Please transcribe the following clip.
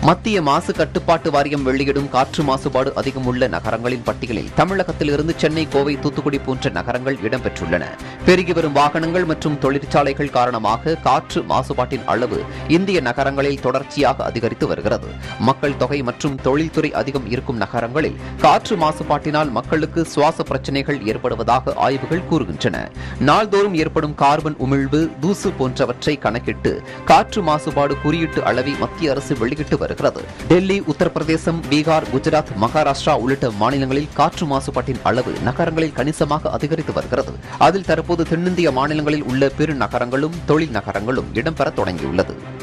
மத்திய மாசு கட்டுப்பாட்டு வாரியம் வெளியிடும் காற்று மாசுபாடு அதிகம் உள்ள நகரங்களின் பட்டியலில் தமிழகத்திலிருந்து சென்னை கோவை தூத்துக்குடி போன்ற நகரங்கள் இடம்பெற்றுள்ளன பெருகி வரும் வாகனங்கள் மற்றும் தொழிற்சாலைகள் காரணமாக காற்று மாசுபாட்டின் அளவு இந்திய நகரங்களில் தொடர்ச்சியாக அதிகரித்து வருகிறது மக்கள் தொகை மற்றும் தொழில்துறை அதிகம் இருக்கும் நகரங்களில் காற்று மாசுபாட்டினால் மக்களுக்கு சுவாச பிரச்சினைகள் ஏற்படுவதாக ஆய்வுகள் கூறுகின்றன நாள்தோறும் ஏற்படும் கார்பன் உமிழ்வு தூசு போன்றவற்றை கணக்கிட்டு காற்று மாசுபாடு குறியீட்டு அளவை மத்திய அரசு வெளியிட்டு வருகிறது டெல்லி உத்தரப்பிரதேசம் பீகார் குஜராத் மகாராஷ்டிரா உள்ளிட்ட மாநிலங்களில் காற்று மாசுபாட்டின் அளவு நகரங்களில் கணிசமாக அதிகரித்து வருகிறது அதில் தற்போது தென்னிந்திய மாநிலங்களில் உள்ள பெரு நகரங்களும் தொழில் நகரங்களும் இடம்பெற தொடங்கியுள்ளது